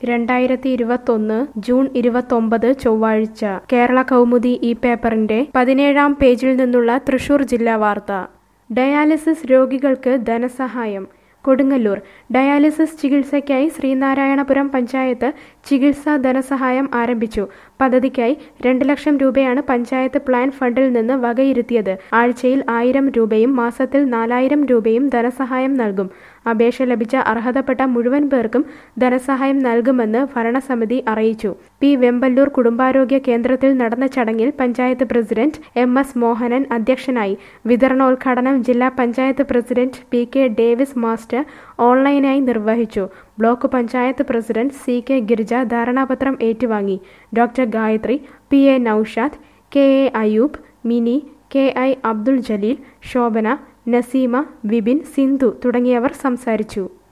രണ്ടായിരത്തി ഇരുപത്തൊന്ന് ജൂൺ ഇരുപത്തൊമ്പത് ചൊവ്വാഴ്ച കേരള കൗമുദി ഈ പേപ്പറിന്റെ പതിനേഴാം പേജിൽ നിന്നുള്ള തൃശൂർ ജില്ലാ വാർത്ത ഡയാലിസിസ് രോഗികൾക്ക് ധനസഹായം കൊടുങ്ങല്ലൂർ ഡയാലിസിസ് ചികിത്സയ്ക്കായി ശ്രീനാരായണപുരം പഞ്ചായത്ത് ചികിത്സാ ധനസഹായം ആരംഭിച്ചു പദ്ധതിക്കായി രണ്ട് ലക്ഷം രൂപയാണ് പഞ്ചായത്ത് പ്ലാൻ ഫണ്ടിൽ നിന്ന് വകയിരുത്തിയത് ആഴ്ചയിൽ ആയിരം രൂപയും മാസത്തിൽ നാലായിരം രൂപയും ധനസഹായം നൽകും അപേക്ഷ ലഭിച്ച അർഹതപ്പെട്ട മുഴുവൻ പേർക്കും ധനസഹായം നൽകുമെന്ന് ഭരണസമിതി അറിയിച്ചു പി വെമ്പല്ലൂർ കുടുംബാരോഗ്യ കേന്ദ്രത്തിൽ നടന്ന ചടങ്ങിൽ panchayat president M S Mohanan അധ്യക്ഷനായി വിതരണോദ്ഘാടനം ജില്ലാ panchayat president P K Davis master ഓൺലൈനായി നിർവഹിച്ചു block panchayat president C K Girija ധാരണാപത്രം ഏറ്റുവാങ്ങി doctor Gayathri P A Noushad K A Ayoob Mini K I Abdul Jaleel Shobhana Naseema Vipin Sindhu തുടങ്ങിയവർ സംസാരിച്ചു